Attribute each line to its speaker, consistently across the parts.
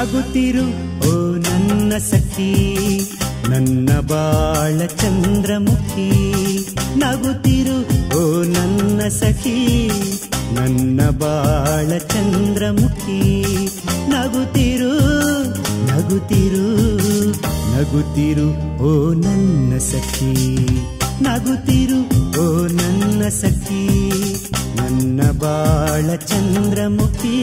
Speaker 1: ನಗುತ್ತಿರು ಓ ನನ್ನ ಸಖಿ ನನ್ನ ಬಾಳ ಚಂದ್ರಮುಖಿ ನಗುತ್ತಿರು ಓ ನನ್ನ ಸಖಿ ನನ್ನ ಬಾಳ ಚಂದ್ರಮುಖಿ ನಗುತ್ತಿರು ನಗುತ್ತಿರು ನಗುತ್ತಿರು ಓ ನನ್ನ ಸಖಿ ನಗುತ್ತಿರು ಓ ನನ್ನ ಸಖಿ ನನ್ನ ಬಾಳ ಚಂದ್ರಮುಖಿ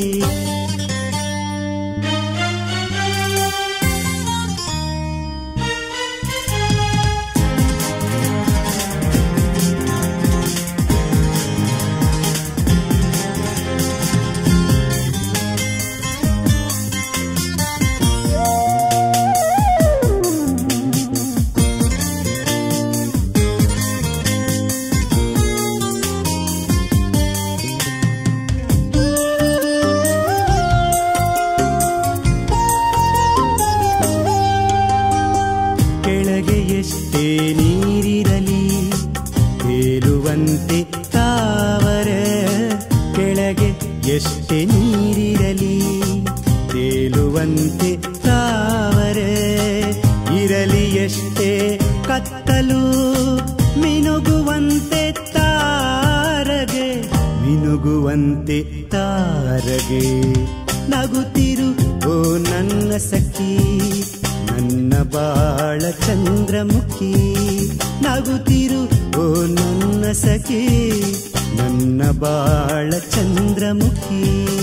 Speaker 1: ಕೆಳಗೆ ಎಷ್ಟೇ ನೀರಿರಲಿ ತೇಲುವಂತೆ ತಾವರ ಕೆಳಗೆ ಎಷ್ಟೇ ನೀರಿರಲಿ ತೇಲುವಂತೆ ತಾವರ ಇರಲಿ ಎಷ್ಟೇ ಕತ್ತಲು ಮಿನುಗುವಂತೆ ತಾರಗೆ ಮಿನುಗುವಂತೆ ತಾರಗೆ ನಗುತ್ತಿರು ಓ ನನ್ನ ಸಖಿ ನನ್ನ ಬಾಳ ಚಂದ್ರಮುಖಿ ನಗುತ್ತಿರು ಓ ನನ್ನ ಸಖಿ ನನ್ನ ಬಾಳ ಚಂದ್ರಮುಖಿ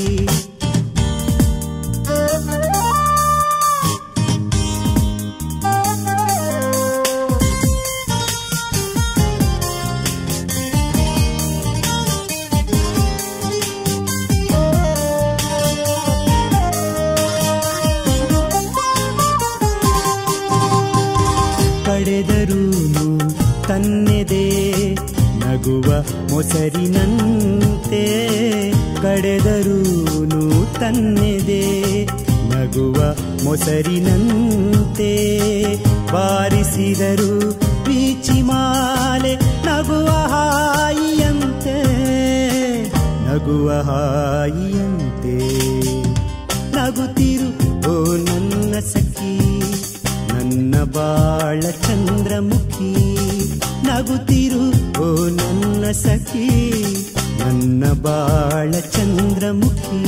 Speaker 1: ಕಡೆದರೂನು ತನ್ನೆದೆ ನಗುವ ಮೊಸರಿನಂತೆ ಕಡೆದರೂನು ತನ್ನೆದೆ ನಗುವ ಮೊಸರಿನಂತೆ ಬಾರಿಸಿದರು ಬೀಚಿ ಮಾಲೆ ನಗುವ ಹಾಯಿಯಂತೆ ನಗುವ ಹಾಯಿಯಂತೆ ನಗುತ್ತಿರು ಓ ನನ್ನ ಸಖಿ ನನ್ನ ಬಾಳ ಚಂದ್ರಮುಖಿ ನಗುತ್ತಿರು ಓ ನನ್ನ ಸಖಿ ನನ್ನ ಬಾಳ ಚಂದ್ರಮುಖಿ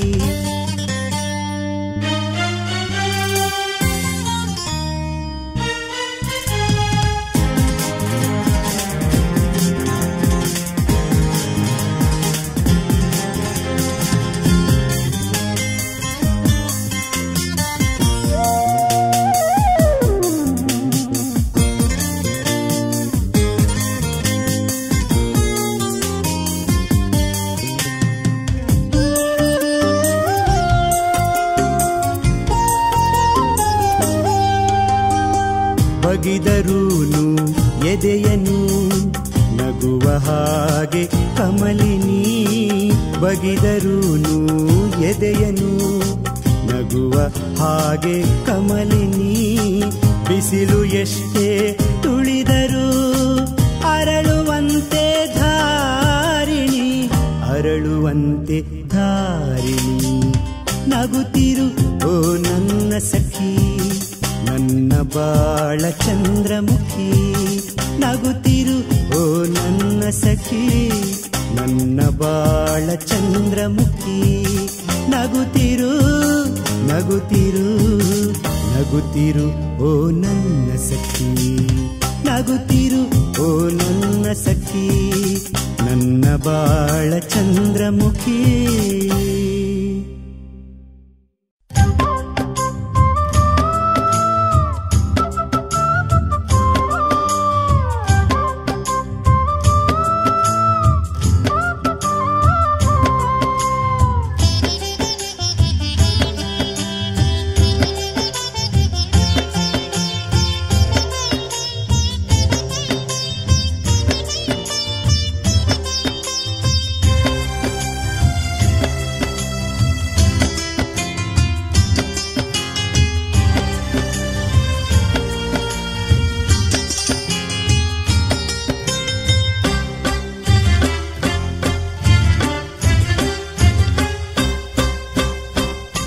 Speaker 1: ಬಗಿದರೂನು ಎದೆಯನು ನಗುವ ಹಾಗೆ ಕಮಲಿನಿ ಬಗಿದರೂನು ಎದೆಯನು ನಗುವ ಹಾಗೆ ಕಮಲಿನಿ ಬಿಸಿಲು ಎಷ್ಟೇ ತುಳಿದರು ಅರಳುವಂತೆ ಧಾರಿಣಿ ಅರಳುವಂತೆ ಧಾರಿಣಿ ನಗುತ್ತಿರು ಓ ನನ್ನ ಸಖಿ ನನ್ನ ಬಾಳ ಚಂದ್ರಮುಖಿ ನಗುತ್ತಿರು ಓ ನನ್ನ ಸಖಿ ನನ್ನ ಬಾಳ ಚಂದ್ರಮುಖಿ ನಗುತ್ತಿರು ನಗುತ್ತಿರು ನಗುತ್ತಿರು ಓ ನನ್ನ ಸಖಿ ನಗುತ್ತಿರು ಓ ನನ್ನ ಸಖಿ ನನ್ನ ಬಾಳ ಚಂದ್ರಮುಖಿ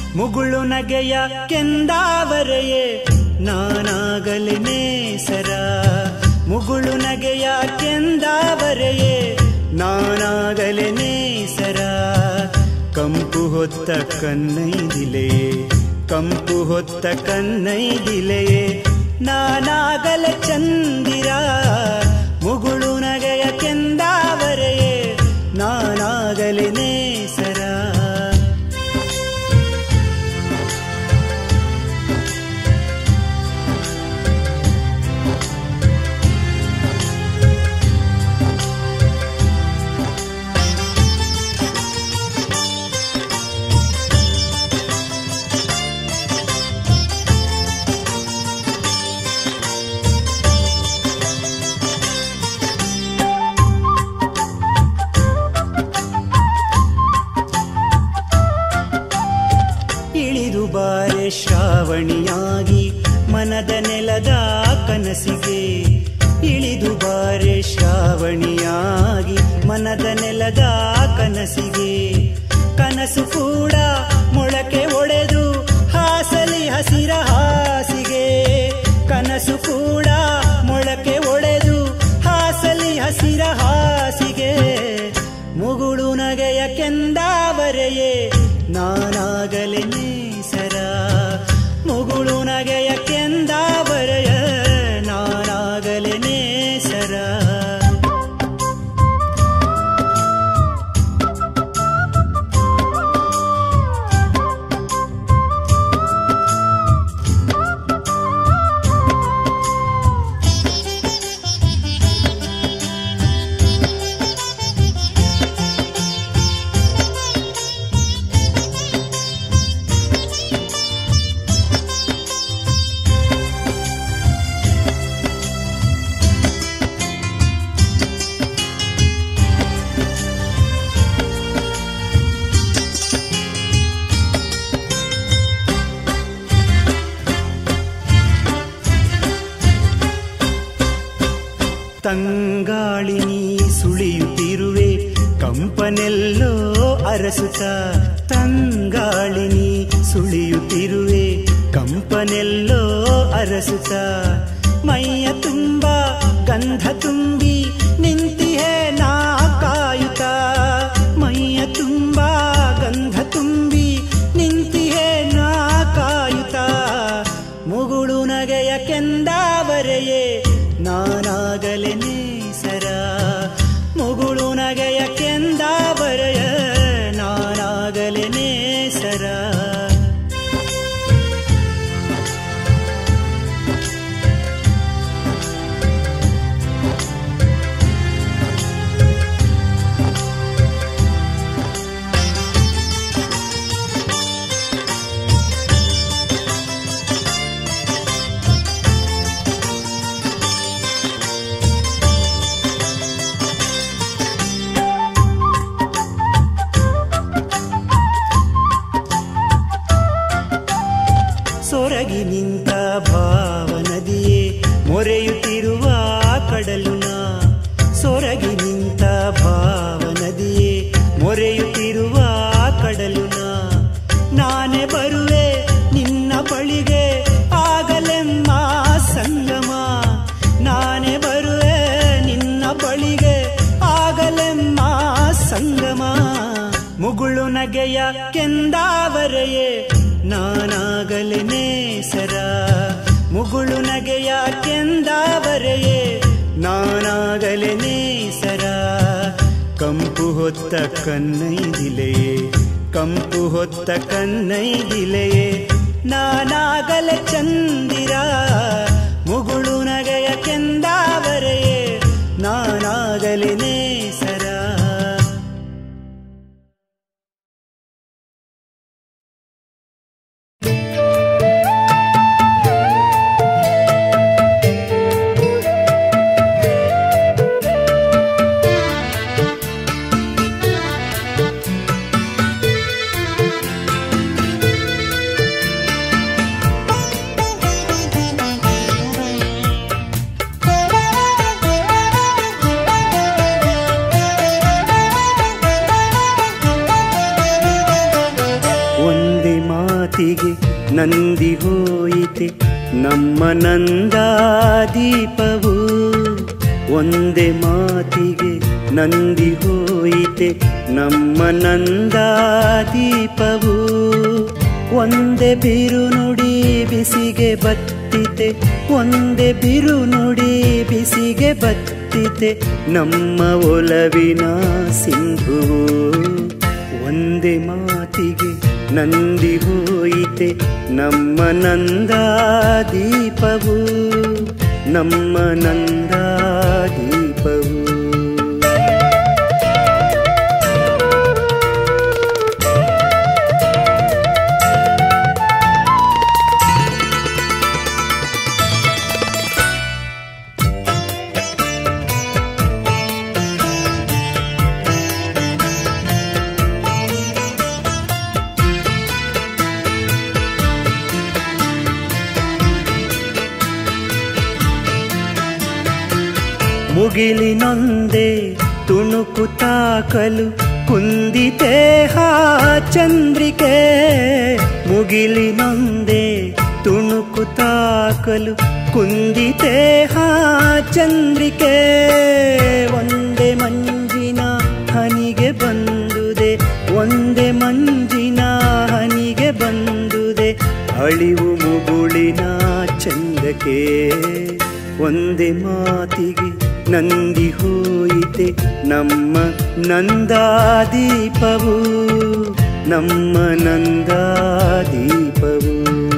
Speaker 1: ಮುಗುಳು ನಗೆಯ ಕೆಂದಾವರೆಯೇ ನಾನಾಗಲಿ ನೇಸರ ಮುಗುಳು ನಗೆಯ ಕೆಂದಾವರೆಯೇ ನಾನಾಗಲಿ ನೇಸರ ಕಂಪು ಹೊತ್ತ ಕನ್ನೈದಿಲೆಯೇ ಕಂಪು ಹೊತ್ತ ಕನ್ನೈದಿಲೆಯೇ ನಾನಾಗಲ ಚಂದಿರ ಮುಗುಳು ನಗೆಯ ಕೆಂದಾವರೆಯೇ ನಾನಾಗಲಿ ನೇಸರ ಇಳಿದು ಬಾರೆ ಶ್ರಾವಣಿಯಾಗಿ ಮನದ ನೆಲದ ಕನಸಿಗೆ ಇಳಿದು ಬಾರೆ ಶ್ರಾವಣಿಯಾಗಿ ಮನದ ನೆಲದ ಕನಸಿಗೆ ಕನಸು ಕೂಡ ಮೊಳಕೆ ಒಡೆದು ಹಾಸಲಿ ಹಸಿರ ಹಾಸಿಗೆ ಕನಸು ಕೂಡ ಮೊಳಕೆ ಒಡೆದು ಹಾಸಲಿ ಹಸಿರ ಹಾಸಿಗೆ ಮುಗುಳು ನಗೆಯ ಕೆಂದಾವರೆಯೇ ನಾನಾಗಲೆ ನೇಸರ ಮುಗುಳು ನಗೆಯ ಕೆಂದಾವರೆಯ ನಾನಾಗಲೆ ನೇಸರ ತಂಗಾಳಿ ನೀ ಸುಳಿಯುತ್ತಿರುವೆ ಕಂಪನೆಲ್ಲೋ ಅರಸುತ್ತ ತಂಗಾಳಿ ನೀ ಸುಳಿಯುತ್ತಿರುವೆ ಕಂಪನೆಲ್ಲೋ ಅರಸುತ್ತ ಮೈಯ ತುಂಬ ಗಂಧ ತುಂಬಿ ನಿಂತಿಹೆ ನಾ ಕಾಯುತ್ತ ಮೈಯ ತುಂಬ ಗಂಧ ತುಂಬಿ ನಿಂತಿಹೆ ನಾ ಕಾಯುತ್ತ ಮುಗುಳು ನಗೆಯ ಕೆಂದಾವರೆಯೇ ನಾನಾಗಲೆ ನೇಸರ ಮುಗುಳು ನಗೆಯ ಕೆಂದಾವರೆಯ ನಾನಾಗಲೆ ನೇಸರ ಸೊರಗಿ ನಿಂತ ಭಾವನದಿಯೇ ಮೊರೆಯುತ್ತಿರುವ ಕಡಲು ನಾ ಸೊರಗಿ ನಿಂತ ಭಾವನದಿಯೇ ಮೊರೆಯುತ್ತಿರುವ ಕಡಲು ನಾ ನಾನೇ ಬರುವೆ ನಿನ್ನ ಬಳಿಗೆ ಆಗಲೆಮ್ಮ ಸಂಗಮ ನಾನೇ ಬರುವೆ ನಿನ್ನ ಬಳಿಗೆ ಆಗಲೆಮ್ಮ ಸಂಗಮ ಮುಗುಳು ನಗೆಯ ಕೆಂದಾವರೆಯೇ ನಾನಾಗಲೆ ನೇಸರ ಮುಗುಳು ನಗೆಯ ಕೆಂದಾವರೆಯೇ ನಾನಾಗಲೆ ನೇಸರ ಕಂಪು ಹೊತ್ತ ಕನ್ನೈದಿಲೆಯೇ ಕಂಪು ಹೊತ್ತ ಕನ್ನೈದಿಲೆಯೇ ನಾನಾಗಲೆ ಚಂದಿರ ಮುಗುಳು ನಗೆಯ ಕೆಂದಾವರೆಯೇ ನಾನಾಗಲೆ ನೇಸರ
Speaker 2: Thank you.
Speaker 1: ಮಾತಿಗೆ ನಂದಿ ಹೋಯಿತೆ ನಮ್ಮ ನಂದಾದೀಪವು ಒಂದೇ ಮಾತಿಗೆ ನಂದಿ ಹೋಯಿತೆ ನಮ್ಮ ನಂದಾದೀಪವು ಒಂದೇ ಬಿರು ನುಡಿ ಬಿಸಿಗೆ ಬತ್ತಿತೆ ಒಂದೇ ಬಿರು ನುಡಿ ಬಿಸಿಗೆ ಬತ್ತಿತೆ ನಮ್ಮ ಒಲವಿನ ಸಿಂಧುವು ಒಂದೇ ಮಾತಿಗೆ ನಂದಿ ಹೋಯಿತೆ ನಮ್ಮ ನಂದಾದೀಪವು ನಮ್ಮ ನಂದಾದೀಪವು ಮುಗಿಲಿನೊಂದೆ ತುಣುಕು ತಾಕಲು ಕುಂದಿತೆ ಹಾ ಚಂದ್ರಿಕೆ ಮುಗಿಲಿನೊಂದೆ ತುಣುಕು ತಾಕಲು ಕುಂದಿತೆ ಹಾ ಚಂದ್ರಿಕೆ ಒಂದೇ ಮಂಜಿನ ಹನಿಗೆ ಬಂದುದೆ ಒಂದೇ ಮಂಜಿನ ಹನಿಗೆ ಬಂದುದೆ ಅಳಿವು ಮುಗುಳಿನ ಚಂದಕ್ಕೆ ಒಂದೇ ಮಾತಿಗೆ ನಂದಿ ಹೋಯಿತೆ ನಮ್ಮ ನಂದಾದೀಪವು ನಮ್ಮ ನಂದಾದೀಪವು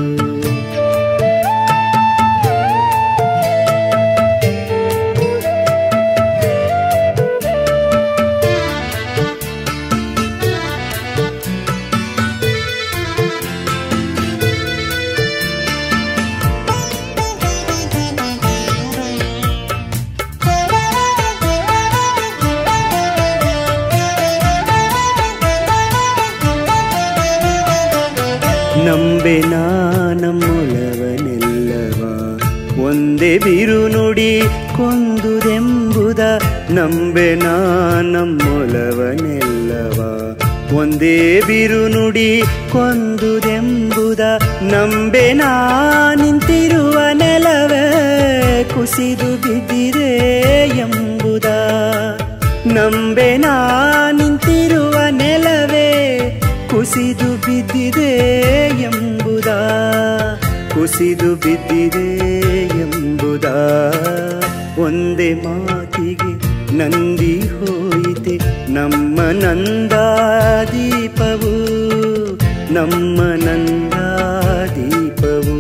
Speaker 1: ನಂಬೆ ನಮ್ಮೊಲವನೆಲ್ಲವ ಒಂದೇ ಬಿರು ನುಡಿ ಕೊಂದುದೆಂಬುದ ನಂಬೆ ನಮ್ಮೊಲವನೆಲ್ಲವ ಒಂದೇ ಬಿರು ನುಡಿ ಕೊಂದುದೆಂಬುದ ನಂಬೆ ನಾ ನಿಂತಿರುವ ನೆಲವೇ ಕುಸಿದು ಬಿದ್ದಿದೆ ಎಂಬುದ ನಂಬೆ ನಾ ನಿಂತಿರುವ ನೆಲವೇ ಕುಸಿದು ಬಿದ್ದಿದೆ ಎಂಬುದ ಕುಸಿದು ಬಿದ್ದಿದೆ ಎಂಬುದ ಒಂದೇ ಮಾತಿಗೆ ನಂದಿ ಹೋಯಿತೆ ನಮ್ಮ ನಂದಾದೀಪವು ನಮ್ಮ ನಂದಾದೀಪವು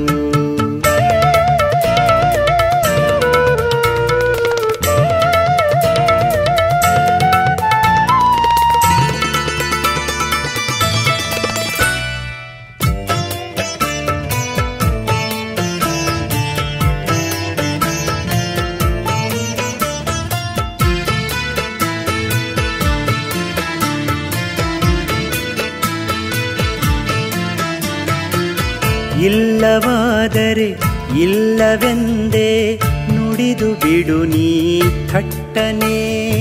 Speaker 1: ಇಲ್ಲವಾದರೆ ಇಲ್ಲವೆಂದೇ ನುಡಿದು ಬಿಡು ನೀ ಥಟ್ಟನೆ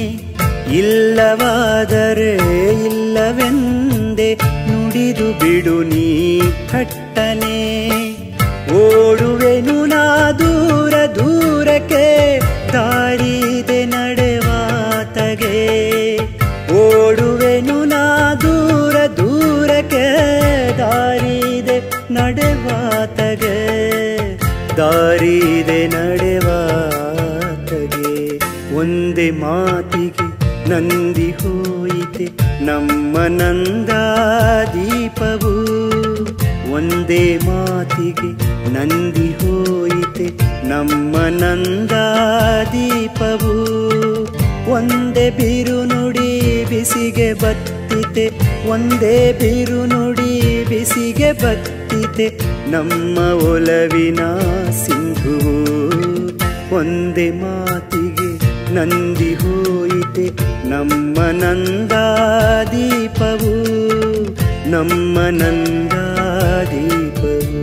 Speaker 1: ಇಲ್ಲವಾದರೆ ಇಲ್ಲವೆಂದೇ ನುಡಿದು ಬಿಡು ನೀ ಥಟ್ಟನೆ ಓಡುವೆನು ನಾ ದೂರ ದೂರಕ್ಕೆ ದಾರಿದೆ ನಡೆವಾತಗೆ ಓಡುವೆನು ನಾ ದೂರ ದೂರಕ್ಕೆ ದಾರಿದೆ ನಡೆವಾತಗೆ ದಾರಿದೆ ನಡೆವಾತಗೆ ಒಂದೇ ಮಾತಿಗೆ ನಂದಿ ಹೋಯಿತೆ ನಮ್ಮ ನಂದಾದೀಪವು ಒಂದೇ ಮಾತಿಗೆ ನಂದಿ ಹೋಯಿತೆ ನಮ್ಮ ನಂದಾದೀಪವು ಒಂದೇ ಬಿರು ನುಡಿ ಬಿಸಿಗೆ ಬತ್ತಿತೆ ಒಂದೇ ಬಿರು ನುಡಿ ಬಿಸಿಗೆ ಬತ್ತಿತೆ ನಮ್ಮ ಒಲವಿನ ಸಿಂಧುವು ಒಂದೇ ಮಾತಿಗೆ ನಂದಿ ಹೋಯಿತೆ ನಮ್ಮ ನಂದಾದೀಪವು ನಮ್ಮ ನಂದಾದೀಪವು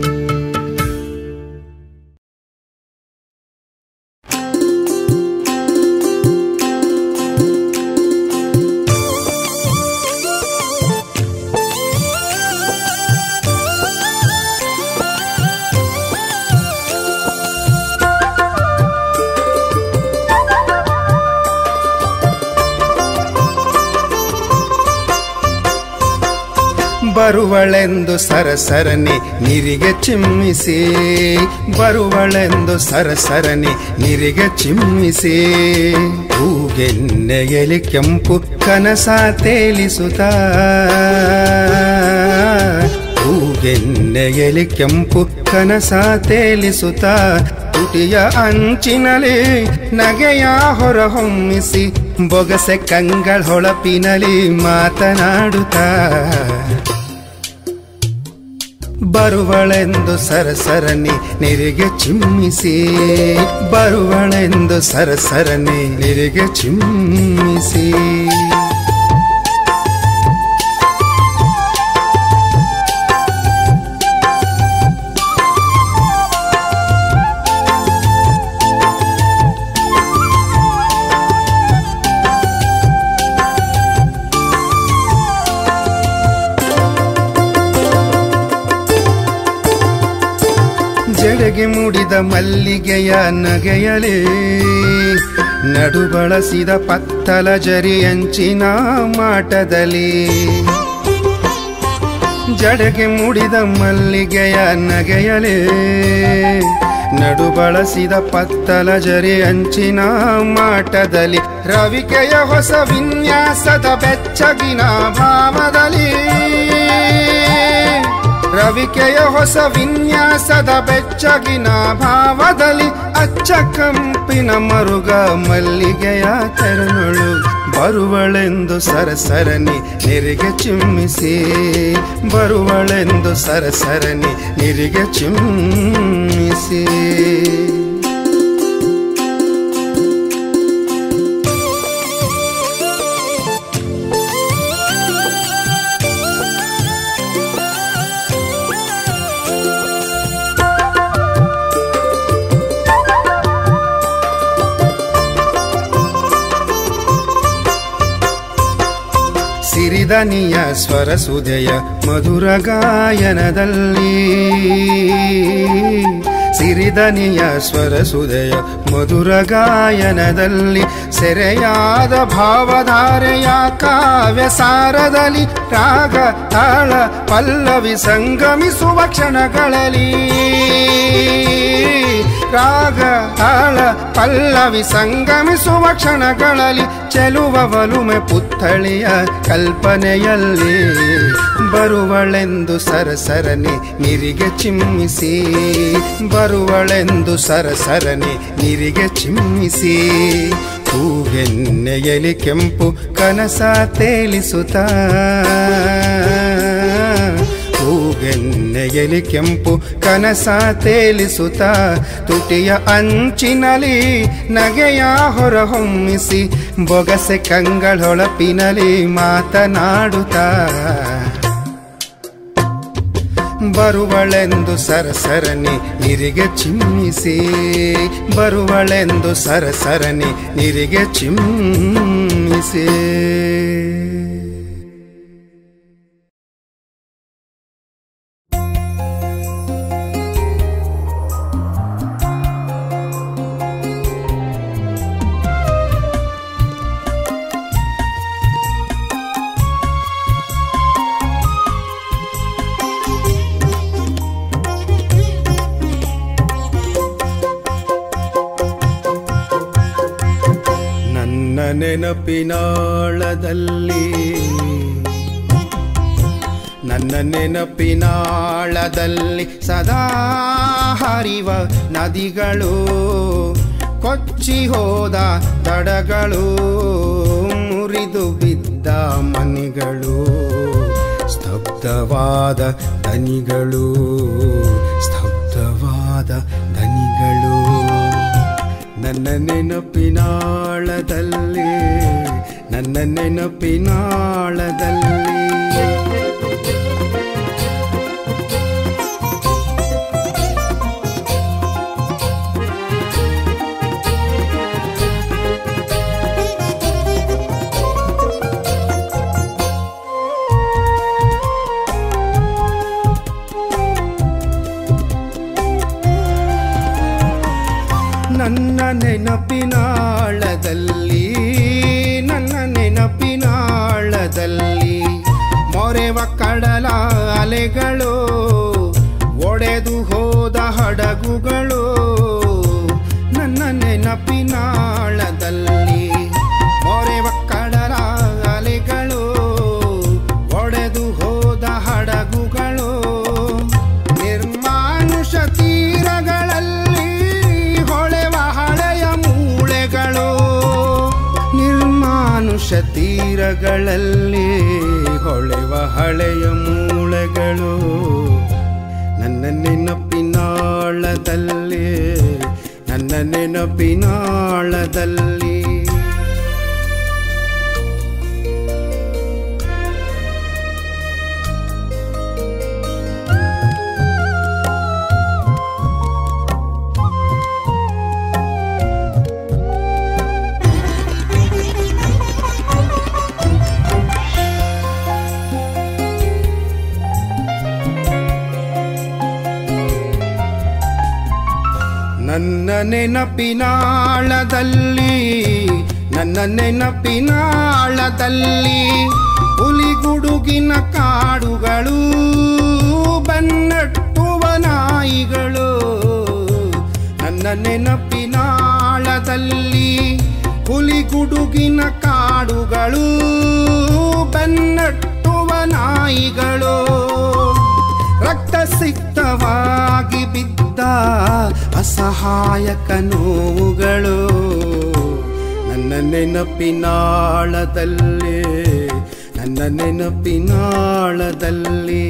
Speaker 2: ಆ ಬರುವಳೆಂದು ಸರಸರನೆ ನೀರಿಗೆ ಚಿಮ್ಮಿಸಿ ಬರುವಳೆಂದು ಸರಸರನೆ ನೀರಿಗೆ ಚಿಮ್ಮಿಸಿ ಹೂಗೆನ್ನೆಯಲಿ ಕೆಂಪು ಕನಸ ತೇಲಿಸುತ್ತ ಹೂಗೆನ್ನೆಯಲಿ ಕೆಂಪು ಕನಸ ತೇಲಿಸುತ್ತ ತುಟಿಯ ಅಂಚಿನಲಿ ನಗೆಯ ಹೊರಹೊಮ್ಮಿಸಿ ಬೊಗಸೆ ಕಂಗಳ ಹೊಳಪಿನಲಿ ಮಾತನಾಡುತ್ತಾ ಬರುವಳೆಂದು ಸರಸರನೆ ನಿರಿಗೆ ಚಿಮ್ಮಿಸಿ ಬರುವಳೆಂದು ಸರಸರನೆ ನಿರಿಗೆ ಚಿಮ್ಮಿಸಿ ಜಡೆಗೆ ಮುಡಿದ ಮಲ್ಲಿಗೆಯ ನಗೆಯಲೇ ನಡು ಬಳಸಿದ ಪತ್ತಲ ಜರಿಯಂಚಿನ ಮಾಟದಲ್ಲಿ ಜಡೆಗೆ ಮುಡಿದ ಮಲ್ಲಿಗೆಯ ನಗೆಯಲೇ ನಡು ಬಳಸಿದ ಪತ್ತಲ ಜರಿ ಅಂಚಿನ ಮಾಟದಲ್ಲಿ ರವಿಕೆಯ ಹೊಸ ವಿನ್ಯಾಸದ ಬೆಚ್ಚಗಿನ ಭಾವದಲ್ಲಿ ರವಿಕೆಯ ಹೊಸ ವಿನ್ಯಾಸದ ಬೆಚ್ಚಗಿನ ಭಾವದಲ್ಲಿ ಅಚ್ಚ ಕಂಪಿನ ಮರುಗ ಮಲ್ಲಿಗೆಯ ತೆರನೊಳು ಬರುವಳೆಂದು ಸರಸರನಿ ನಿರಿಗೆ ಚಿಮ್ಮಿಸಿ ಬರುವಳೆಂದು ಸರಸರನಿ ನಿರಿಗೆ ಚಿಮ್ಮಿಸಿ ಸಿರಿದನಿಯ ಸ್ವರ ಸುದಯ ಮಧುರ ಗಾಯನದಲ್ಲಿ ಸಿರಿದನಿಯ ಸ್ವರ ಸುದಯ ಮಧುರ ಗಾಯನದಲ್ಲಿ ಸೆರೆಯಾದ ಭಾವಧಾರೆಯ ಕಾವ್ಯ ಸಾರದಲ್ಲಿ ರಾಗ ತಾಳ ಪಲ್ಲವಿ ಸಂಗಮಿಸುವ ಕ್ಷಣಗಳಲ್ಲಿ ರಾಗ ತಾಳ ಪಲ್ಲವಿ ಸಂಗಮಿಸುವ ಕ್ಷಣಗಳಲ್ಲಿ ಚೆಲುವ ಒಲುಮೆ ಪುತ್ಥಳಿಯ ಕಲ್ಪನೆಯಲ್ಲಿ ಬರುವಳೆಂದು ಸರಸರನೆ ನಿರಿಗೆ ಚಿಮ್ಮಿಸಿ ಬರುವಳೆಂದು ಸರಸರನೆ ನಿರಿಗೆ ಚಿಮ್ಮಿಸಿ ಹೂಗೆನ್ನೆಯಲಿ ಕೆಂಪು ಕನಸ ತೇಲಿಸುತ್ತಾ ಹೂಗೆನ್ನೆಯಲಿ ಕೆಂಪು ಕನಸ ತೇಲಿಸುತ್ತ ತುಟಿಯ ಅಂಚಿನಲಿ ನಗೆಯ ಹೊರಹೊಮ್ಮಿಸಿ ಬೊಗಸೆ ಕಂಗಳೊಳಪಿನಲಿ ಮಾತನಾಡುತ್ತಾ ಬರುವಳೆಂದು ಸರಸರನೆ ನಿರಿಗೆ ಚಿಮ್ಮಿಸಿ ಬರುವಳೆಂದು ಸರಸರನೆ ನಿರಿಗೆ ಚಿಮ್ಮಿಸಿ ನನ್ನ ನೆನಪಿನಾಳದಲ್ಲಿ ನನ್ನ ನೆನಪಿನಾಳದಲ್ಲಿ ಸದಾ ಹರಿವ ನದಿಗಳು ಕೊಚ್ಚಿ ಹೋದ ದಡಗಳು ಮುರಿದು ಬಿದ್ದ ಮನೆಗಳು ಸ್ತಬ್ಧವಾದ ದನಿಗಳು ಸ್ತಬ್ಧವಾದ ದನಿಗಳು ನನ್ನ ನೆನಪಿನಾಳದಲ್ಲಿ ನನ್ನ ನೆನಪಿನಾಳದಲ್ಲಿ ನನ್ನ ನೆನಪಿನಾಳದಲ್ಲಿ ನನ್ನ ನೆನಪಿನಾಳದಲ್ಲಿ ಮೊರೆವ ಕಡಲ ಅಲೆಗಳು ಒಡೆದು ಹೋದ ಹಡಗುಗಳು ನನ್ನ ನೆನಪಿನಾಳದಲ್ಲಿ ಮೊರೆವ ಕಡಲ ಅಲೆಗಳು ಒಡೆದು ಹೋದ ಹಡಗುಗಳು ನಿರ್ಮಾನುಷ ತೀರಗಳಲ್ಲಿ ಹೊಳೆವ ಹಳೆಯ ಮೂಳೆಗಳು ನಿರ್ಮಾನುಷ ತೀರಗಳಲ್ಲಿ ಹೊಳೆವ ಹಳೆಯ ಮೂಳೆಗಳು ನನ್ನ ನೆನಪಿನಾಳದಲ್ಲಿ ನನ್ನ ನೆನಪಿನಾಳದಲ್ಲಿ ನನ್ನ ನೆನಪಿನಾಳದಲ್ಲಿ ನನ್ನ ನೆನಪಿನಾಳದಲ್ಲಿ ಹುಲಿಗುಡುಗಿನ ಕಾಡುಗಳು ಬೆನ್ನಟ್ಟುವ ನಾಯಿಗಳು ನನ್ನ ನೆನಪಿನಾಳದಲ್ಲಿ ಹುಲಿಗುಡುಗಿನ ಕಾಡುಗಳು ಬೆನ್ನಟ್ಟುವ ನಾಯಿಗಳು ರಕ್ತ ಸಿಕ್ತವಾಗಿ ಬಿದ್ದ ಅಸಹಾಯಕ ನೋವುಗಳು ನನ್ನ ನೆನಪಿನಾಳದಲ್ಲಿ ನನ್ನ ನೆನಪಿನಾಳದಲ್ಲಿ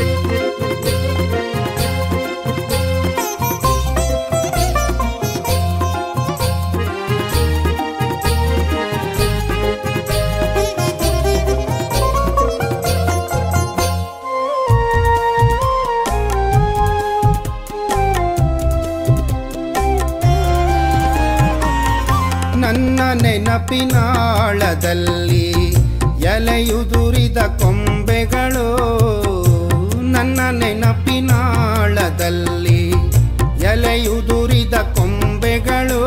Speaker 2: ನನ್ನ ನೆನಪಿನಾಳದಲ್ಲಿ ಎಲೆಯುದುರಿದ ಕೊಂಬೆಗಳು ನನ್ನ ನೆನಪಿನಾಳದಲ್ಲಿ ಎಲೆಯುದುರಿದ ಕೊಂಬೆಗಳು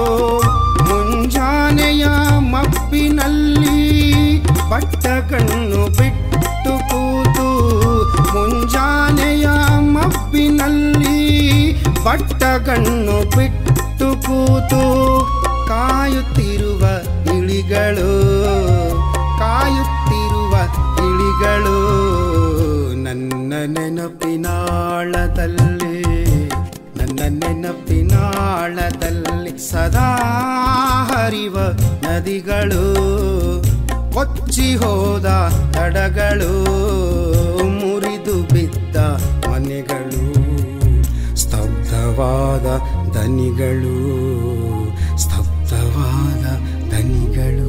Speaker 2: ಮುಂಜಾನೆಯ ಮಬ್ಬಿನಲ್ಲಿ ಬಟ್ಟ ಕಣ್ಣು ಬಿಟ್ಟು ಕೂತು ಮುಂಜಾನೆಯ ಮಬ್ಬಿನಲ್ಲಿ ಬಟ್ಟ ಕಣ್ಣು ಬಿಟ್ಟು ಕೂತು ಕಾಯುತ್ತಿರುವ ಇಳಿಗಳು ಕಾಯುತ್ತಿರುವ ಇಳಿಗಳು ನನ್ನ ನೆನಪಿನಾಳದಲ್ಲಿ ನನ್ನ ನೆನಪಿನಾಳದಲ್ಲಿ ಸದಾ ಹರಿವ ನದಿಗಳು ಕೊಚ್ಚಿ ಹೋದ ತಡಗಳು ಮುರಿದು ಬಿದ್ದ ಮನೆಗಳು ಸ್ತಬ್ಧವಾದ ದನಿಗಳು ಸ್ತಬ್ಧವಾದ ದನಿಗಳು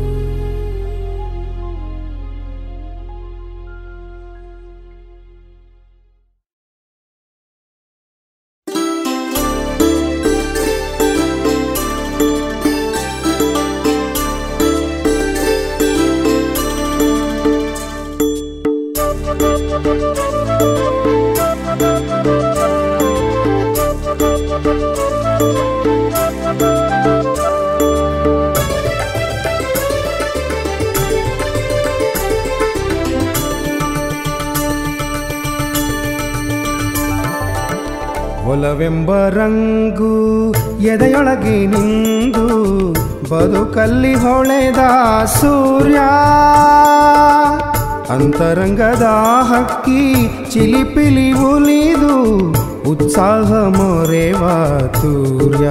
Speaker 2: ಒಲವೆಂಬ ರಂಗು ಎದೆಯೊಳಗೆ ನಿಂದು ಬದುಕಲ್ಲಿ ಹೊಳೆದ ಸೂರ್ಯ ಅಂತರಂಗದ ಹಕ್ಕಿ ಚಿಲಿಪಿಲಿ ಉಲಿದು ಉತ್ಸಾಹ ಮೊರೆವ ತೂರ್ಯ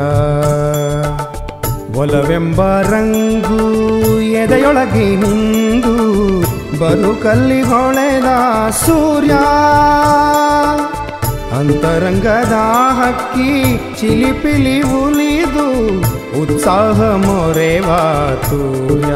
Speaker 2: ಒಲವೆಂಬ ರಂಗು ಎದೆಯೊಳಗೆ ನಿಂದು ಬದುಕಲ್ಲಿ ಹೊಳೆದ ಸೂರ್ಯ ಅಂತರಂಗದ ಹಕ್ಕಿ ಚಿಲಿಪಿಲಿ ಉಲಿದು ಉತ್ಸಾಹ ಮೊರೆವ ತೂರ್ಯ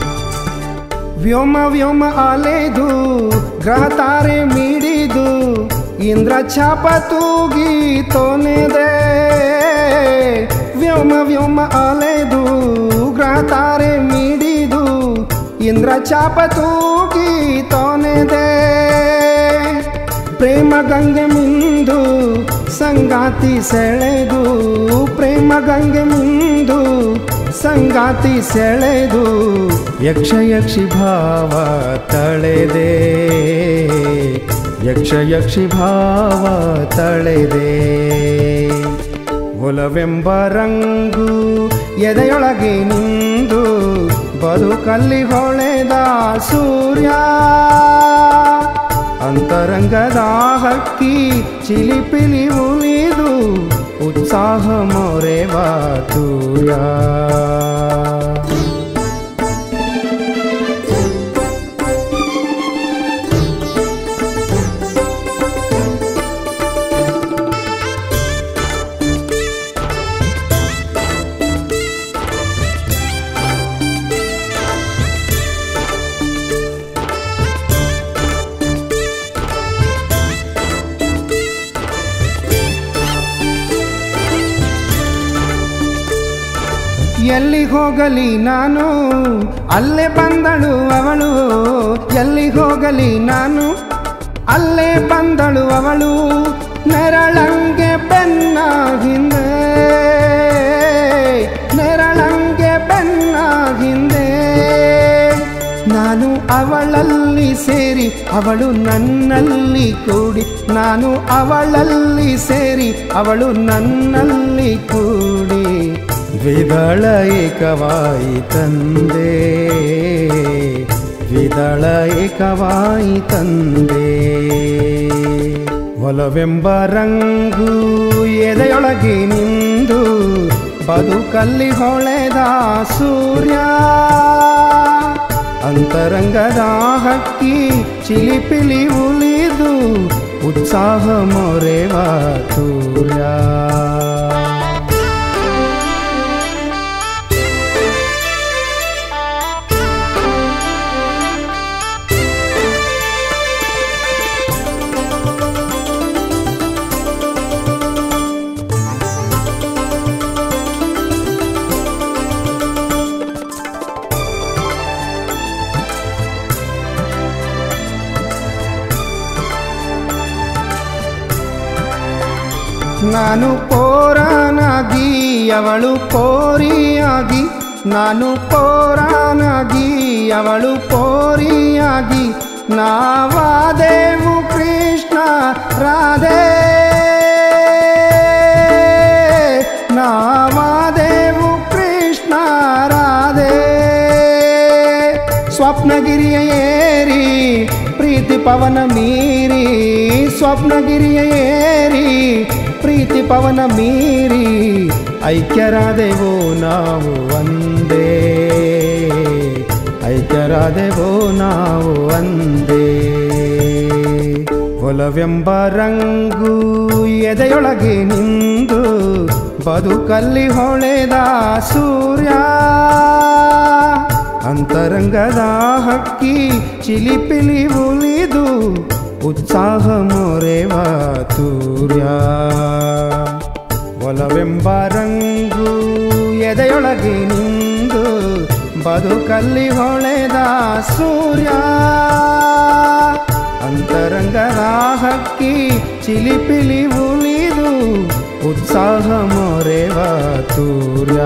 Speaker 2: ವ್ಯೋಮ ವ್ಯೋಮ ಅಲೆದು ಗ್ರಹ ತಾರೆ ಮಿಡಿದು ಇಂದ್ರ ಛಾಪ ತೂಗಿ ತೋನೆದೆ ವ್ಯೋಮ ವ್ಯೋಮ ಅಲೆದು ಗ್ರಹ ತಾರೆ ಮಿಡಿದು ಇಂದ್ರ ಛಾಪ ತೂಗಿ ತೋನೆದೆ ಪ್ರೇಮ ಗಂಗೆ ಮಿಂದು ಸಂಗಾತಿ ಸೆಳೆದು ಪ್ರೇಮ ಗಂಗೆ ಮಿಂದು ಸಂಗಾತಿ ಸೆಳೆದು ಯಕ್ಷ ಯಕ್ಷಿ ಭಾವ ತಳೆದೆ ಯಕ್ಷ ಯಕ್ಷಿ ಭಾವ ತಳೆದೆ ಒಲವೆಂಬ ರಂಗು ಎದೆಯೊಳಗೆ ನಿಂದು ಬದುಕಲ್ಲಿ ಹೊಳೆದ ಸೂರ್ಯ ಅಂತರಂಗದ ಹಕ್ಕಿ ಚಿಲಿಪಿಲಿ ಉಳಿದು ಉತ್ಸಾಹ ಮೊರೆವ ತೂಯ ಎಲ್ಲಿ ಹೋಗಲಿ ನಾನು ಅಲ್ಲೇ ಬಂದಳು ಅವಳು ಎಲ್ಲಿ ಹೋಗಲಿ ನಾನು ಅಲ್ಲೇ ಬಂದಳು ಅವಳು ನೆರಳಂಗೆ ಬೆನ್ನ ಹಿಂದೆ ನೆರಳಂಗೆ ಬೆನ್ನ ಹಿಂದೆ ನಾನು ಅವಳಲ್ಲಿ ಸೇರಿ ಅವಳು ನನ್ನಲ್ಲಿ ಕೂಡಿ ನಾನು ಅವಳಲ್ಲಿ ಸೇರಿ ಅವಳು ನನ್ನಲ್ಲಿ ಕೂಡಿ ದ್ವಿದಳ ಏಕವಾಯಿ ತಂದೆ ದ್ವಿದಳ ಏಕವಾಯಿ ತಂದೆ ಒಲವೆಂಬ ರಂಗು ಎದೆಯೊಳಗೆ ನಿಂದು ಬದುಕಲ್ಲಿ ಹೊಳೆದ ಸೂರ್ಯ ಅಂತರಂಗದ ಹಕ್ಕಿ ಚಿಲಿಪಿಲಿ ಉಳಿದು ಉತ್ಸಾಹ ಮೊರೆವ ಸೂರ್ಯ ನಾನು ಪೋರಾನಾಗಿ ಅವಳು ಪೋರಿಯಾಗಿ ನಾನು ಪೋರಾನಾಗಿ ಅವಳು ಪೋರಿಯಾಗಿ ನಾವಾದೇವು ಕೃಷ್ಣ ರಾಧೆ ನಾವಾದೇವು ಕೃಷ್ಣ ರಾಧೆ ಸ್ವಪ್ನಗಿರಿಯ ಏರಿ ಪ್ರೀತಿ ಪವನ ಮೀರಿ ಸ್ವಪ್ನಗಿರಿಯ ಏರಿ ಪ್ರೀತಿ ಪವನ ಮೀರಿ ಐಕ್ಯರಾದೆವೋ ನಾವು ಒಂದೇ ಐಕ್ಯರಾದೆವೋ ನಾವು ಒಂದೇ ಒಲವೆಂಬ ರಂಗು ಎದೆಯೊಳಗೆ ನಿಂದು ಬದುಕಲ್ಲಿ ಹೊಳೆದ ಸೂರ್ಯ ಅಂತರಂಗದ ಹಕ್ಕಿ ಚಿಲಿಪಿಲಿ ಉಳಿದು ಉತ್ಸಾಹ ಮೊರೆವ ತೂರ್ಯ ಒಲವೆಂಬ ರಂಗು ಎದೆಯೊಳಗೆ ನಿಂದು ಬದುಕಲ್ಲಿ ಹೊಳೆದ ಸೂರ್ಯ ಅಂತರಂಗದ ಹಕ್ಕಿ ಚಿಲಿಪಿಲಿ ಉಳಿದು ಉತ್ಸಾಹ ಮೊರೆವ ತೂರ್ಯ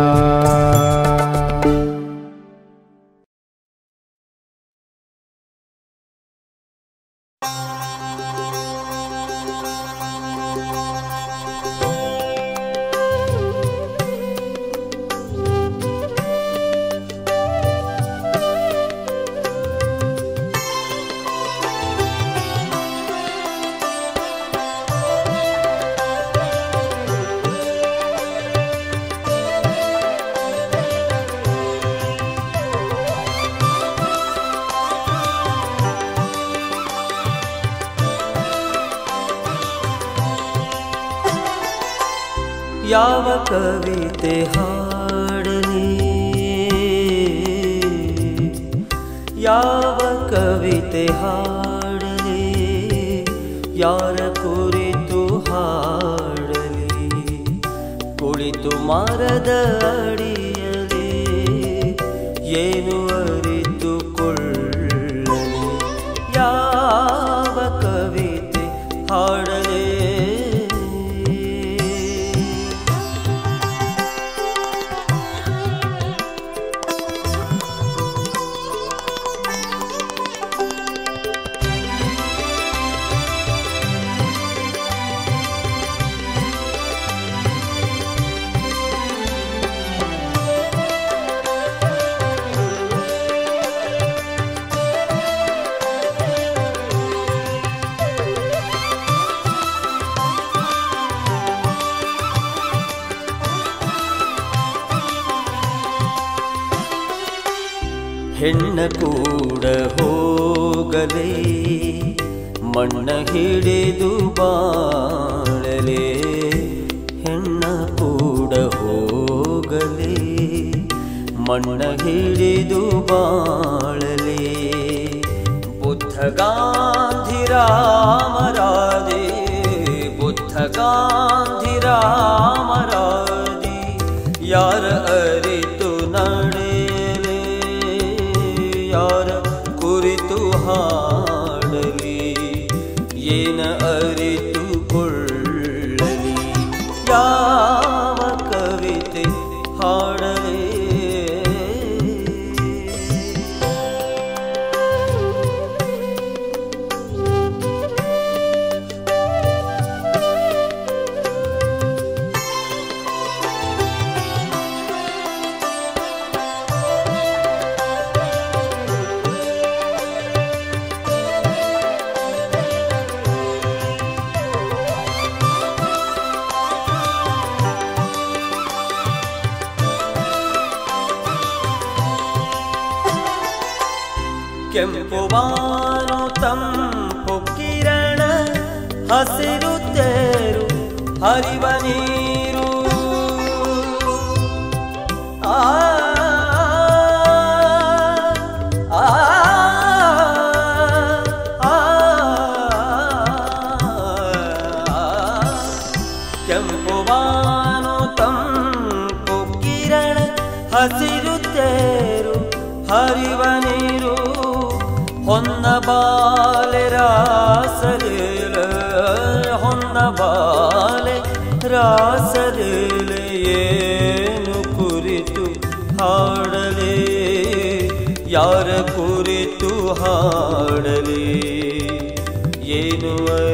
Speaker 1: ಯಾವ ಕವಿತೆ ಹಾಡಲಿ ಯಾವ ಕವಿತೆ ಹಾಡಲಿ ಯಾರ ಕುರಿತು ಹಾಡಲಿ ಕುಳಿತು ಮರದ ಅಡಿಯಲಿ ಏನು ಅರಿತುಕೊಳ್ಳಲಿ ಯಾವ ಕವಿತೆ ಹಾಡಲೇ ಹೆಣ್ಣ ಕೂಡ ಹೋಗಲೇ ಮಣ್ಣ ಹಿಡಿದು ಬಾಳಲೆ ಹೆಣ್ಣ ಕೂಡ ಹೋಗಲೇ ಮಣ್ಣ ಹಿಡಿದು ಬಾಳಲೆ ಬುದ್ಧ ಗಾಂಧಿ ರಾಮರಾದೆ ಬುದ್ಧ ಗಾಂಧಿ ರಾಮರಾದಿ ಯಾರ ಅರಿತು ನಡೆಯಲೇ ಯಾರ ಕುರಿತು ಹಾಡಲಿ ಏನ ಅರಿತುಕೊಳ್ಳಲಿ ಯಾವ ಕವಿತೆ ಹಾಡಲೇ ಕೆಂಪು ಬಾನು ತಂಪು ಕಿರಣ ಹಸಿರು ತೇರು ಹರಿವ ನೀರು ಆ ಆ, ಆ, ಕೆಂಪು ಬಾನು ತಂಪು ಕಿರಣ ಹಸಿರು ತೇರು ಹರಿವ ನೀರು ಹೊನ್ನ ಬಾಲೆ ರಾಸಲೀಲ ಹೊನ್ನ ಬಾಲೆ ರಾಸಲೀಲ ಏನು ಕುರಿತು ಹಾಡಲೇ ಯಾರ ಕುರಿತು ಹಾಡಲಿ ಏನು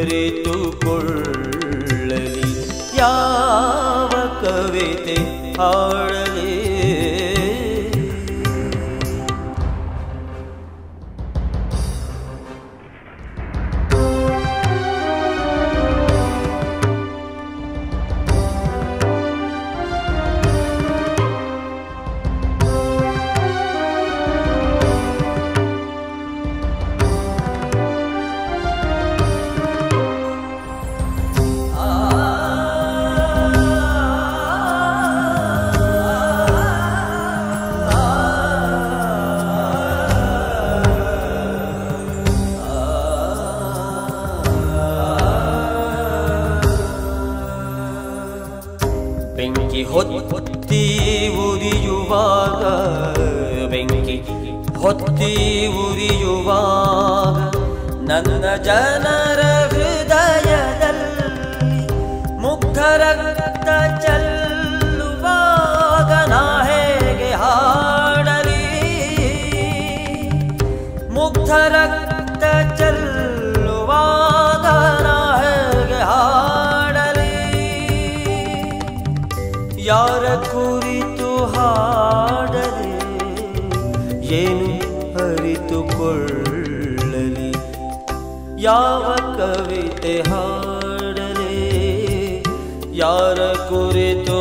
Speaker 1: ಅರಿತುಕೊಳ್ಳಲಿ ಯಾವ ಕವಿತೆ ಹಾಡಲಿ ಬೆಂಕಿ ಹೊತ್ತಿ ಉರಿಯುವಾಗ ಬೆಂಕಿ ಹೊತ್ತಿ ಉರಿಯುವಾಗ ನನ್ನ ಜನರ ಹೃದಯದಲ್ಲಿ ಮುಗ್ಧ ರಕ್ತ ಚೆಲ್ಲುವಾಗ ನಾ ಹೇಗೆ ಹಾಡಲಿ ಮುಗ್ಧ ರಕ್ತ ಚೆಲ್ಲುವಾಗ ನಾ ಹೇಗೆ ಹಾಡಲಿ ಯಾರ ಕುರಿತು ಹಾಡಲಿ ಏನು ಅರಿತುಕೊಳ್ಳಲಿ ಯಾವ ಕವಿತೆ ಹಾಡಲಿ ಯಾರ ಕುರಿತು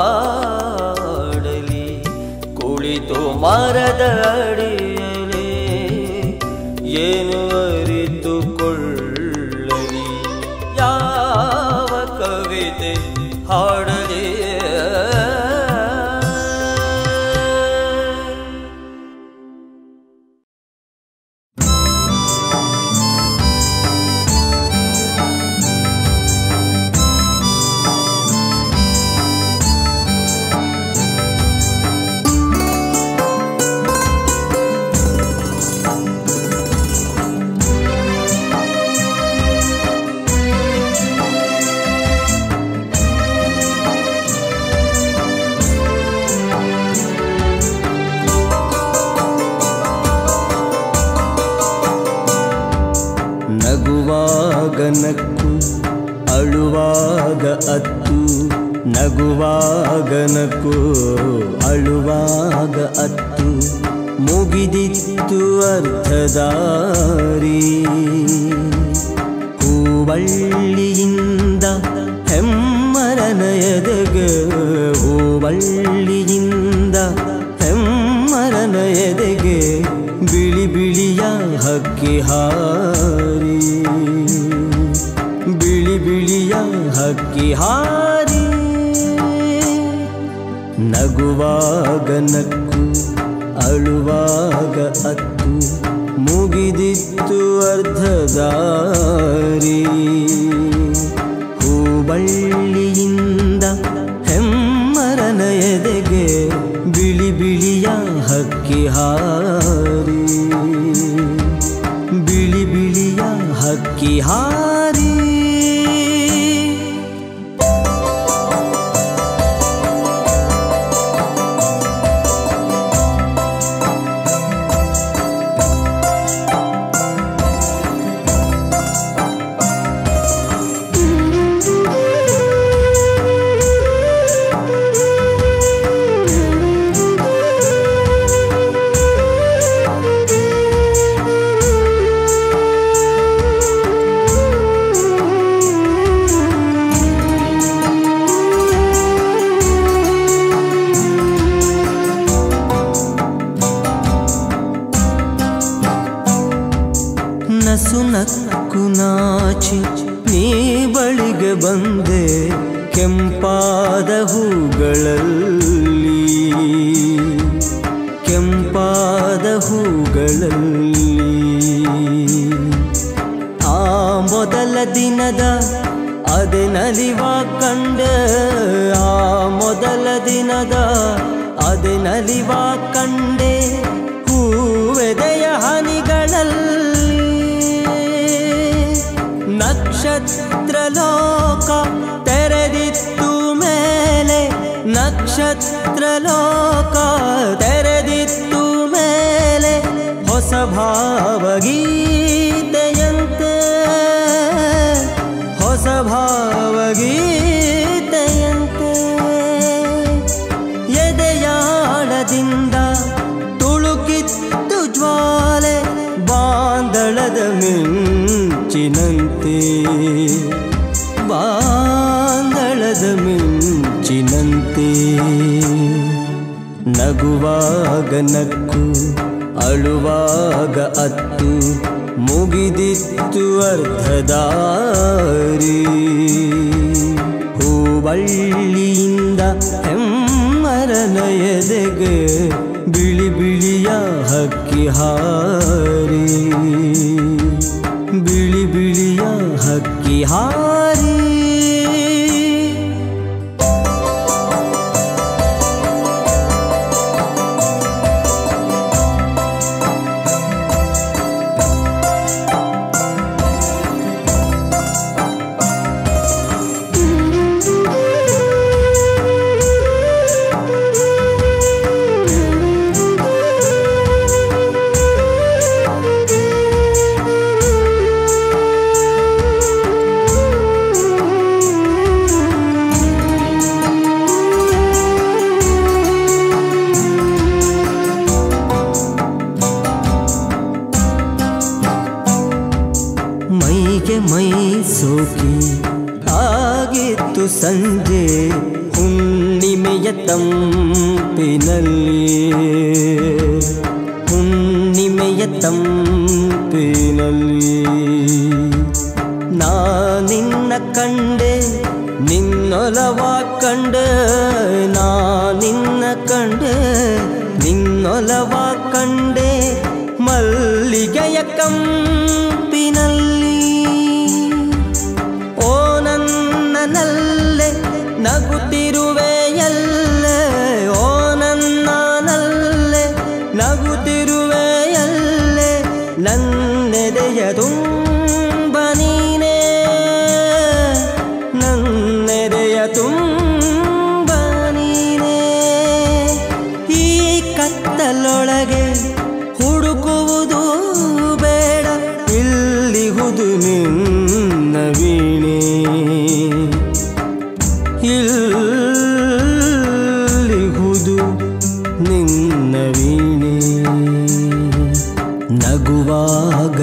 Speaker 1: ಹಾಡಲಿ ಕುಳಿತು ಮರದ ಅಡಿಯಲಿ ಏನು ಅರಿತುಕೊಳ್ಳಲಿ ಯಾವ ಕವಿತೆ ಹಾಡಲಿ
Speaker 3: ಆ
Speaker 1: ಅಳುವಾಗ ಅತ್ತು ನಗುವಾಗ ನಕು ಅಳುವಾಗ ಅತ್ತು ಮುಗಿದಿತ್ತು ಅರ್ಧದಾರಿ ಹೂವಳ್ಳಿಯಿಂದ ಹೆಮ್ಮರನ ಎದೆಗೆ ಹೂವಳ್ಳಿಯಿಂದ ಹೆಮ್ಮರನ ಎದೆಗೆ ಬಿಳಿ ಬಿಳಿಯ ಹಕ್ಕಿ ಹಾರಿ ಬಿಳಿ ಬಿಳಿಯ ಹಕ್ಕಿ ಹಾರಿ ನಗುವಾಗ ನಕ್ಕು ಅಳುವಾಗ ಅತ್ತು ಮುಗಿದಿತ್ತು ಅರ್ಧದಾರಿ ಹೂಬಳ್ಳಿಯಿಂದ ಹೆಮ್ಮರನ ಎದೆಗೆ ಬಿಳಿ ಬಿಳಿಯ ಹಕ್ಕಿ ಹಾರಿ ಬಿಳಿ ಬಿಳಿಯ ಹಕ್ಕಿ ಹಾರಿ ನಸು ನಕ್ಕು ನಾಚಿ ನೀ ಬಳಿಗೆ ಬಂದೆ ಕೆಂಪಾದ ಹೂಗಳಲ್ಲಿ ಕೆಂಪಾದ ಹೂಗಳಲ್ಲಿ ಆ ಮೊದಲ ದಿನದ ಅದೆ ನಲಿವ ಕಂಡೆ ಆ ಮೊದಲ ದಿನದ ಅದೆ ನಲಿವ ಕಂಡೆ ಹೂವೆದೆಯ ಹನಿಗಳಲ್ಲಿ ನಕ್ಷತ್ರ ಲೋಕ ತೆರೆದಿತ್ತು ಮೇಲೆ ನಕ್ಷತ್ರ ಲೋಕ ತೆರೆದಿತ್ತು ಮೇಲೆ ಹೊಸ ಭಾವಗೀತೆಯಂತೆ ಹೊಸ ಭಾವಗೀತೆಯಂತೆ ಎದೆಯಾಳದಿಂದ ತುಳುಕಿತ್ತು ಜ್ವಾಲೆ ಬಾಂದಳದ ಮಿಂಚಿನಂತೆ ಬಾಂದಳದ ಮಿಂಚಿನಂತೆ ನಗುವಾಗ ನಕ್ಕು ಅಳುವಾಗ ಅತ್ತು ಮುಗಿದಿತ್ತು ಅರ್ಧದಾರಿ ಹೂವಳ್ಳಿಯಿಂದ ಹೆಮ್ಮರನ ಎದೆಗೆ ಬಿಳಿ ಬಿಳಿಯ ಹಕ್ಕಿ ಹಾರಿ ಬಿಳಿ ಬಿಳಿಯ ಹಕ್ಕಿ ಹಾರಿ ಮೈಗೆ ಮೈ ಸೋಕಿ ಆಗಿತ್ತು ಸಂಜೆ ಹುಣ್ಣಿಮೆಯ ತಂಪಿನಲ್ಲಿ ಹುಣ್ಣಿಮೆಯ ತಂಪಿನಲ್ಲಿ ನಾ ನಿನ್ನ ಕಂಡೆ ನಿನ್ನೊಲವ ಕಂಡೆ ನಾ ನಿನ್ನ ಕಂಡೆ ನಿನ್ನೊಲವ ಕಂಡೆ ಮಲ್ಲಿಗೆಯ ಕಂಪಿನಲ್ಲಿ ಓ ನನ್ನನಲ್ಲೇ ನಗುತ್ತಿರುವೆ ಎಲ್ಲೆ ಓ ನನ್ನನಲ್ಲೇ ನಗುತ್ತಿರುವೆ ಎಲ್ಲೆ ನನ್ನೆದೆಯ ತುಂಬ ನೀನೇ ನನ್ನೆದೆಯ ತುಂಬ ನೀನೇ ಈ ಕತ್ತಲೊಳಗೆ ಹುಡುಕುವುದು ಬೇಡ ಇಲ್ಲಿಹುದು ನಿನ್ನ ವೀಣೆ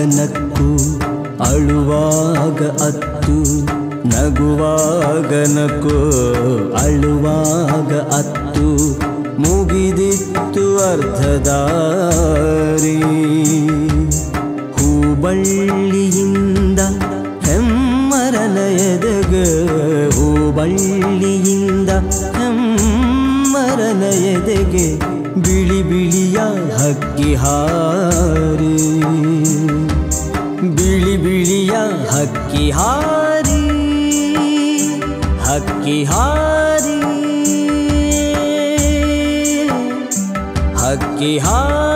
Speaker 1: ನಕ್ಕು ಅಳುವಾಗ ಅತ್ತು ನಗುವಾಗ ನಕ್ಕು ಅಳುವಾಗ ಅತ್ತು ಮುಗಿದಿತ್ತು ಅರ್ಧದಾರಿ ಹೂಬಳ್ಳಿಯಿಂದ ಹೆಮ್ಮರನ ಎದೆಗೆ ಹೂಬಳ್ಳಿಯಿಂದ ಹೆಮ್ಮರನ ಎದೆಗೆ ಬಿಳಿ ಬಿಳಿಯ ಹಕ್ಕಿ ಹಾರಿ ಬಿಳಿ ಬಿಳಿಯ ಹಕ್ಕಿ ಹಾರಿ ಹಕ್ಕಿ ಹಾರಿ ಹಕ್ಕಿ ಹಾರಿ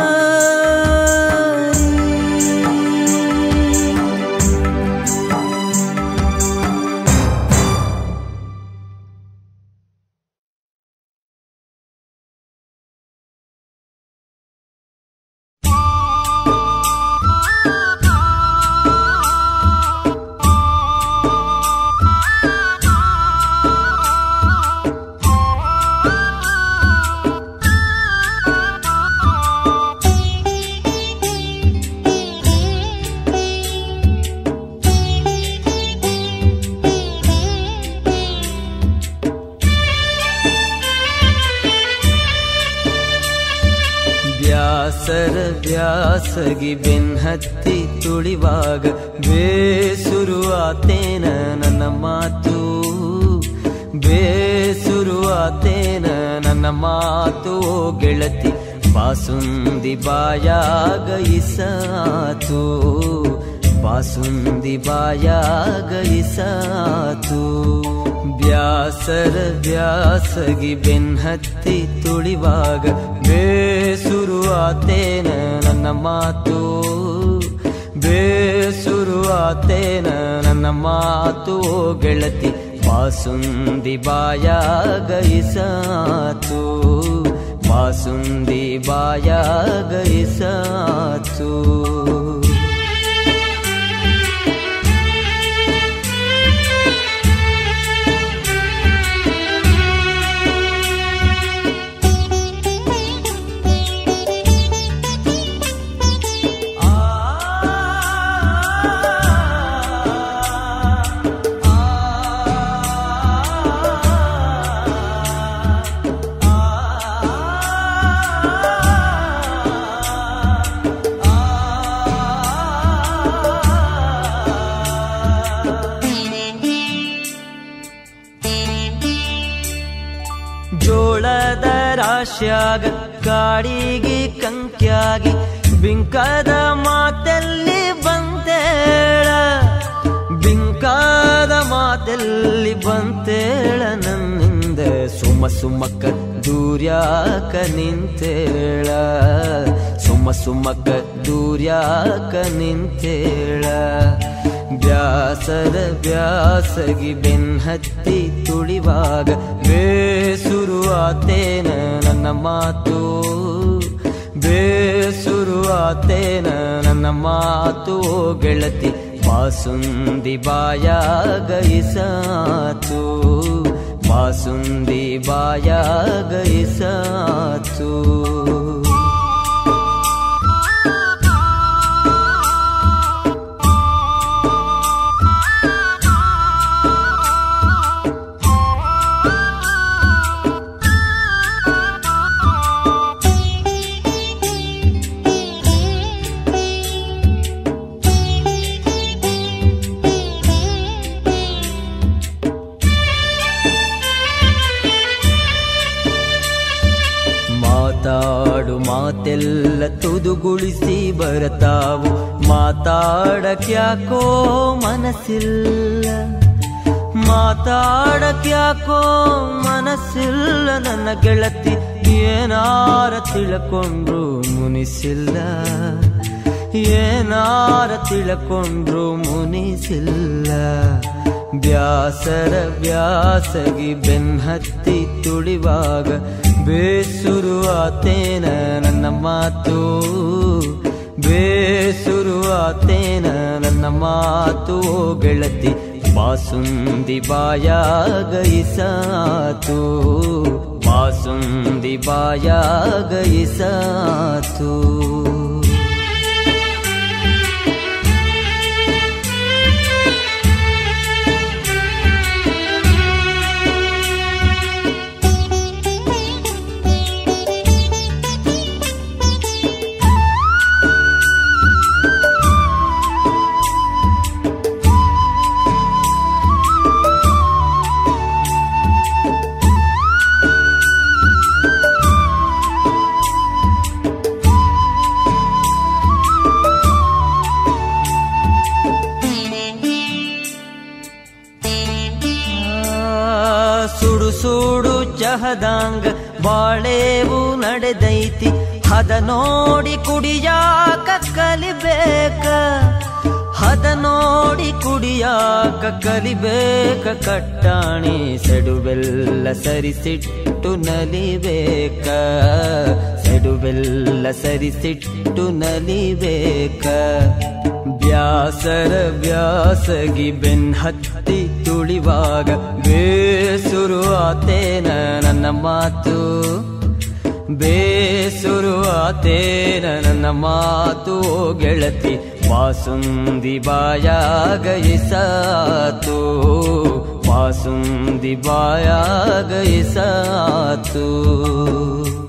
Speaker 1: ಬ್ಯಾಸರ ಬ್ಯಾಸಗಿ ಬೆನ್ಹತ್ತಿ ತುಳಿವಾಗ ಬೇಸುರುವಾತೇನ ನನ್ನ ಮಾತು ಬೇಸುರುವಾತೇನ ನನ್ನ ಮಾತು ಓ ಗೆಳತಿ ಬಾಸುಂದಿ ಬಾಯಾಗ ಇಸಾತು ಬಾಸುಂದಿ ಬಾಯಾಗ ಇಸಾತು ಬ್ಯಾಸರ ಬ್ಯಾಸಗಿ ಬೆನ್ಹತ್ತಿ ತುಳಿವಾಗ ಬೇಸುರುವಾತೇನ ನನ್ನ ಮಾತು ಬೇಸುರುವಾತೇನ ನನ್ನ ಮಾತು ಓ ಗೆಳತಿ ಬಾಸುಂದಿ ಬಾಯಾಗ ಇಸಾತು ಬಾಸುಂದಿ ಬಾಯಾಗ ಇಸಾತು ಜೋಳದ ರಾಶ್ಯಾಗ ಕಾಡಿಗೆ ಕಂಕ್ಯಾಗಿ ಬಿಂಕದ ಮಾತೆಲ್ಲಿ ಬಂತೇಳ ಬಿಂಕಾದ ಮಾತೆಲ್ಲಿ ಬಂತೇಳ ನನ್ನಿಂದ ಸುಮ ಸುಮಕ್ಕ ದೂರ್ಯಾಕ ನಿಂತೇಳ ಸುಮ ಸುಮಕ್ಕ ದೂರ್ಯಾಕ ನಿಂತೇಳ ಬ್ಯಾಸರ ಬ್ಯಾಸಗಿ ಬೆನ್ಹತ್ತಿ ತುಳಿವಾಗ ಬೇಸುರುವಾತೇನ ನನ್ನ ಮಾತು ಬೇಸುರುವಾತೇನ ನನ್ನ ಮಾತು ಓ ಗೆಳತಿ ಬಾಸುಂದಿ ಬಾಯಾಗ ಇಸಾತು ಬಾಸುಂದಿ ಬಾಯಾಗ ಇಸಾತು ಮಾತಾಡು ಮಾತೆಲ್ಲ ತುದುಗುಳಿಸಿ ಬರತಾವು ಮಾತಾಡಕ್ಯಾಕೋ ಮನಸ್ಸಿಲ್ಲ ಮಾತಾಡಕ್ಯಾಕೋ ಮನಸ್ಸಿಲ್ಲ ನನ್ನ ಗೆಳತಿ ಏನಾರ ತಿಳ್ಕೊಂಡ್ರು ಮುನಿಸಿಲ್ಲ ಏನಾರ ತಿಳ್ಕೊಂಡ್ರು ಮುನಿಸಿಲ್ಲ ಬ್ಯಾಸರ ಬ್ಯಾಸಗಿ ಬೆನ್ಹತ್ತಿ ತುಳಿವಾಗ ಬೇಸುರುವಾತೇನ ನನ್ನ ಮಾತು ಬೇಸುರುವಾತೇನ ನನ್ನ ಮಾತು ಓ ಗೆಳತಿ ಬಾಸುಂದಿ ಬಾಯಾಗ ಇಸಾತು ಬಾಸುಂದಿ ಬಾಯಾಗ ಇಸಾತು ಸುಡು ಸುಡು ಚಹದಾಂಗ ಬಾಳೇವು ನಡೆದೈತಿ ಹದ ನೋಡಿ ಕುಡಿಯಾಕ ಕಲಿಬೇಕ ಹದ ನೋಡಿ ಕುಡಿಯಾಕ ಕಲಿಬೇಕ ಕಟ್ಟಾಣಿ ಸೆಡುವೆಲ್ಲ ಸರಿಸಿಟ್ಟು ನಲಿಬೇಕ ಸೆಡುವೆಲ್ಲ ಸರಿಸಿಟ್ಟು ನಲಿಬೇಕ ಬ್ಯಾಸರ ಬ್ಯಾಸಗಿ ಬೆನ್ ಹತ್ತಿ ತುಳಿವಾಗ ಬೇಸುರು ಆತೇನ ನನ್ನ ಮಾತು ಬೇಸುರು ಆತೇನ ನನ್ನ ಮಾತು ಓ ಗೆಳತಿ ಬಾಸುಂದಿ ಬಾಯಾಗ ಇಸಾತು ಬಾಸುಂದಿ ಬಾಯಾಗ ಇಸಾತು